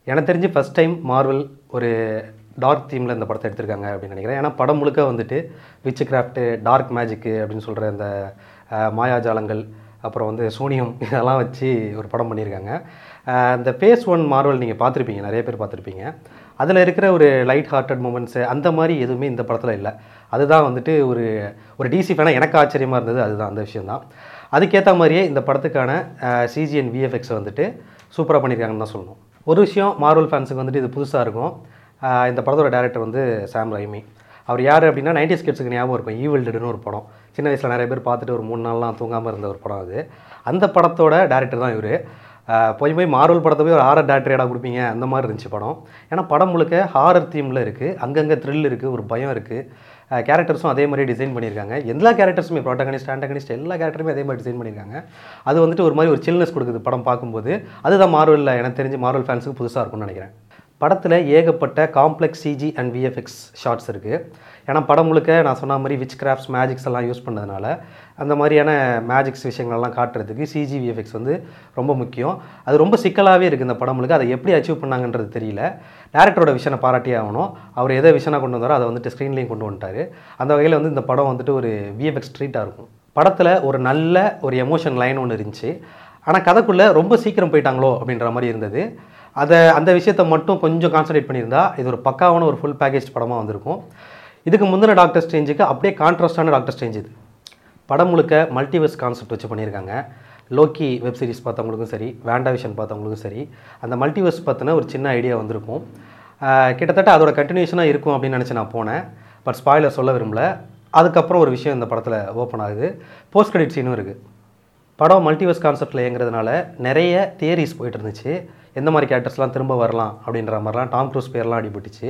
எனக்கு தெரிஞ்சு first time Marvel ஒரு டார்க் தீமில் இந்த படத்தை எடுத்திருக்காங்க அப்படின்னு நினைக்கிறேன் ஏன்னா படம் முழுக்க வந்துட்டு விச் கிராஃப்ட்டு டார்க் மேஜிக்கு அப்படின்னு சொல்கிற இந்த அஹ், மாயாஜாலங்கள் அப்புறம் வந்து சூனியம் இதெல்லாம் வச்சு ஒரு படம் பண்ணியிருக்காங்க அஹ், இந்த ஃபேஸ் ஒன் மார்வல் நீங்கள் பார்த்துருப்பீங்க நிறைய பேர் பார்த்துருப்பீங்க அதில் இருக்கிற ஒரு லைட் ஹார்ட்டட் மூமெண்ட்ஸு அந்த மாதிரி எதுவுமே இந்த படத்தில் இல்லை அதுதான் வந்துட்டு ஒரு ஒரு டிசி ஃபேனாக எனக்கு ஆச்சரியமாக இருந்தது அதுதான் அந்த விஷயந்தான் அதுக்கேற்ற மாதிரியே இந்த படத்துக்கான சிஜி அண்ட் விஎஃப்எக்ஸை வந்துட்டு சூப்பராக பண்ணியிருக்காங்கன்னு தான் சொல்லணும் ஒரு விஷயம் மார்வல் ஃபேன்ஸுக்கு வந்துட்டு இது புதுசாக இருக்கும் ஆஹ் இந்த படத்தோட டேரக்டர் வந்து சாம் ரைமி அவர் யார் அப்படின்னா நைன்டி ஸ்கிட்ஸுக்கு ஞாபகம் இருக்கும் ஈவில் டெட்னு ஒரு படம் சின்ன வயசில் நிறைய பேர் பார்த்துட்டு ஒரு மூணு நாள்லாம் தூங்காமல் இருந்த ஒரு படம் அது அந்த படத்தோட டேரக்டர் தான் இவர் போய் போய் மார்வல் படத்தை போய் ஒரு ஹாரர் டேரக்டர் ஏடா கொடுப்பீங்க அந்த மாதிரி இருந்துச்சு படம் ஏன்னா படம் முழுக்க ஹாரர் தீமில் இருக்குது அங்கங்கே த்ரில் இருக்குது ஒரு பயம் இருக்குது கேரக்டர்ஸும் அதே மாதிரி டிசைன் பண்ணியிருக்காங்க எல்லா கேரக்டர்ஸுமே ப்ரோட்டகனிஸ்ட் ஆண்டகனிஸ்ட் எல்லா கேரக்டருமே அதே மாதிரி டிசைன் பண்ணியிருக்காங்க அது வந்துட்டு ஒரு மாதிரி ஒரு சில்னஸ் கொடுக்குது படம் பார்க்கும்போது அதுதான் மார்வலில் எனக்கு தெரிஞ்சு மார்வல் ஃபேன்ஸுக்கு புதுசாக இருக்கும்னு நினைக்கிறேன் படத்தில் ஏகப்பட்ட complex CG and VFX shots இருக்குது ஏன்னா படம் முழுக்க நான் சொன்ன மாதிரி விச் கிராஃப்ட்ஸ் மேஜிக்ஸ் எல்லாம் யூஸ் பண்ணதுனால அந்த மாதிரியான மேஜிக்ஸ் விஷயங்கள்லாம் காட்டுறதுக்கு சிஜி விஎஃப்எக்ஸ் வந்து ரொம்ப முக்கியம் அது ரொம்ப சிக்கலாகவே இருக்குது இந்த படம் முழுக்க அதை எப்படி அச்சீவ் பண்ணாங்கன்றது தெரியல டேரக்டரோட விஷனை பாராட்டியே ஆகணும் அவர் எதை விஷனாக கொண்டு வந்தாரோ அதை வந்துட்டு ஸ்க்ரீன்லேயும் கொண்டு வந்துட்டார் அந்த வகையில் வந்து இந்த படம் வந்துட்டு ஒரு விஎஃப்எக்ஸ் ட்ரீட்டாக இருக்கும் படத்தில் ஒரு நல்ல ஒரு எமோஷன் லைன் ஒன்று இருந்துச்சு ஆனால் கதைக்குள்ளே ரொம்ப சீக்கிரம் போயிட்டாங்களோ அப்படின்ற மாதிரி இருந்தது அதை அந்த விஷயத்தை மட்டும் கொஞ்சம் கான்சன்ட்ரேட் பண்ணியிருந்தா இது ஒரு பக்காவான ஒரு ஃபுல் பேக்கேஜ் படமாக வந்திருக்கும் இதுக்கு முந்தின டாக்டர் ஸ்ட்ரேஞ்சுக்கு அப்படியே கான்ட்ராஸ்டான டாக்டர் ஸ்ட்ரேஞ்ச் இது படம் முழுக்க மல்டிவர்ஸ் கான்செப்ட் வச்சு பண்ணியிருக்காங்க லோக்கி வெப் சீரிஸ் பார்த்தவங்களுக்கும் சரி வேண்டாவிஷன் பார்த்தவங்களுக்கும் சரி அந்த மல்டிவர்ஸ் பற்றின ஒரு சின்ன ஐடியா வந்திருக்கும் ஆஹ் கிட்டத்தட்ட அதோட கண்டினியூஷனாக இருக்கும் அப்படின்னு நினச்சி நான் போனேன் பட் ஸ்பாய்லர் சொல்ல விரும்பல அதுக்கப்புறம் ஒரு விஷயம் இந்த படத்தில் ஓப்பன் ஆகுது போஸ்ட் கிரெடிட் சீனும் இருக்குது படம் மல்டிவர்ஸ் கான்செப்டில் இயங்குறதுனால நிறைய தியரிஸ் போயிட்டு இருந்துச்சு எந்த மாதிரி கேரக்டர்ஸ்லாம் திரும்ப வரலாம் அப்படின்ற மாதிரிலாம் டாம் க்ரூஸ் பேர்லாம் அடிபட்டுச்சு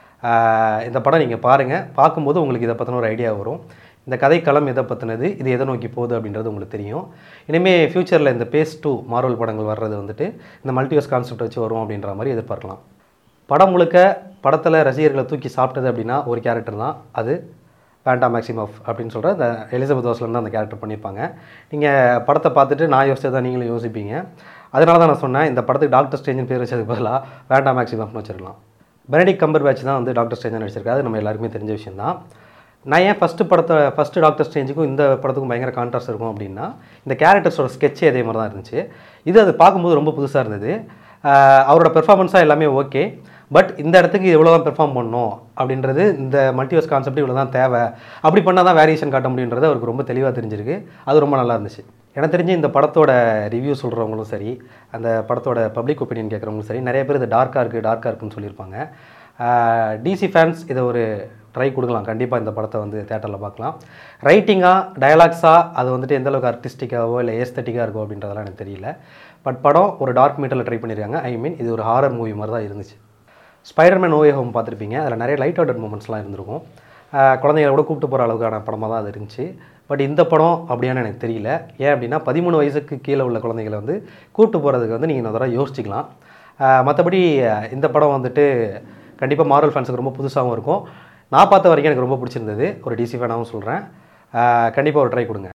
ஆஹ் இந்த படம் நீங்கள் பாருங்கள் பார்க்கும்போது உங்களுக்கு இதை பற்றின ஒரு ஐடியா வரும் இந்த கதைக்களம் எதை பற்றினது இது எதை நோக்கி போகுது அப்படின்றது உங்களுக்கு தெரியும் இனிமேல் ஃப்யூச்சரில் இந்த பேஸ் டூ மார்வல் படங்கள் வர்றது வந்துட்டு இந்த மல்டிவர்ஸ் கான்செப்ட் வச்சு வரும் அப்படின்ற மாதிரி எதிர்பார்க்கலாம் படம் முழுக்க படத்தில் ரசிகர்களை தூக்கி சாப்பிட்டது அப்படின்னா ஒரு கேரக்டர் தான் அது பேண்டா மேக்ஸிமஃப் அப்படின்னு சொல்கிற இந்த எலிசபெத் ஹவுஸ்லேருந்து தான் அந்த கேரக்டர் பண்ணியிருப்பாங்க நீங்கள் படத்தை பார்த்துட்டு நான் யோசிச்சதை நீங்களும் யோசிப்பீங்க அதனால தான் நான் சொன்னேன் இந்த படத்துக்கு டாக்டர் ஸ்டேஞ்சின் பேர் வச்சதுக்கு பதிலாக வேண்டா மேக்ஸிமம்னு வச்சிருக்கலாம் பெனடிக் கம்பர் பேட்ச் தான் வந்து டாக்டர் ஸ்டேஞ்சன் நடிச்சிருக்காரு அது நம்ம எல்லாருக்குமே தெரிஞ்ச விஷயம் தான் நான் ஏன் ஃபஸ்ட்டு படத்தை ஃபஸ்ட்டு டாக்டர் ஸ்டேஞ்சுக்கும் இந்த படத்துக்கும் பயங்கர கான்ட்ராஸ்ட் இருக்கும் அப்படின்னா இந்த கேரக்டர்ஸோட ஸ்கெட்சே அதே மாதிரி தான் இருந்துச்சு இது அது பார்க்கும்போது ரொம்ப புதுசாக இருந்தது ஆஹ் அவரோட பெர்ஃபார்மன்ஸாக எல்லாமே ஓகே பட் இந்த இடத்துக்கு இவ்வளோ தான் பெர்ஃபார்ம் பண்ணணும் அப்படின்றது இந்த மல்டிவர்ஸ் கான்செப்ட் இவ்வளோ தான் தேவை அப்படி பண்ணால் தான் வேரியேஷன் காட்ட முடியுன்றது அவருக்கு ரொம்ப தெளிவாக தெரிஞ்சிருக்கு அது ரொம்ப நல்லா இருந்துச்சு எனக்கு தெரிஞ்சு இந்த படத்தோட ரிவ்யூ சொல்கிறவங்களும் சரி அந்த படத்தோட பப்ளிக் ஒப்பீனியன் கேட்குறவங்களும் சரி நிறைய பேர் இது டார்க்காக இருக்குது டார்க்காக இருக்குன்னு சொல்லியிருப்பாங்க டிசி ஃபேன்ஸ் இதை ஒரு ட்ரை கொடுக்கலாம் கண்டிப்பாக இந்த படத்தை வந்து தேட்டரில் பார்க்கலாம் ரைட்டிங்காக டயலாக்ஸாக அது வந்துட்டு எந்த அளவுக்கு ஆர்டிஸ்டிக்காவோ இல்லை ஏஸ்தட்டிக்காக இருக்கோ அப்படின்றதெல்லாம் எனக்கு தெரியல பட் படம் ஒரு டார்க் மீட்டரில் ட்ரை பண்ணியிருக்காங்க ஐ மீன் இது ஒரு ஹாரர் மூவி மாதிரி தான் இருந்துச்சு ஸ்பைடர்மேன் ஓவே ஹோம் பார்த்துருப்பீங்க அதில் நிறைய லைட் ஹார்ட்டட் மூமெண்ட்ஸ்லாம் இருந்திருக்கும் ஆஹ் குழந்தைகளை கூட கூப்பிட்டு போகிற அளவுக்கான படமாக தான் அது இருந்துச்சு பட் இந்த படம் அப்படியான்னு எனக்கு தெரியல ஏன் அப்படின்னா பதிமூணு வயசுக்கு கீழே உள்ள குழந்தைகளை வந்து கூப்பிட்டு போகிறதுக்கு வந்து நீங்கள் இன்னொரு தடவை யோசிச்சிக்கலாம் ஆஹ் மற்றபடி ஆஹ் இந்த படம் வந்துட்டு கண்டிப்பாக மார்வல் ஃபேன்ஸுக்கு ரொம்ப புதுசாகவும் இருக்கும் நான் பார்த்த வரைக்கும் எனக்கு ரொம்ப பிடிச்சிருந்தது ஒரு டிசி ஃபேனாகவும் சொல்கிறேன் கண்டிப்பாக ஒரு ட்ரை கொடுங்க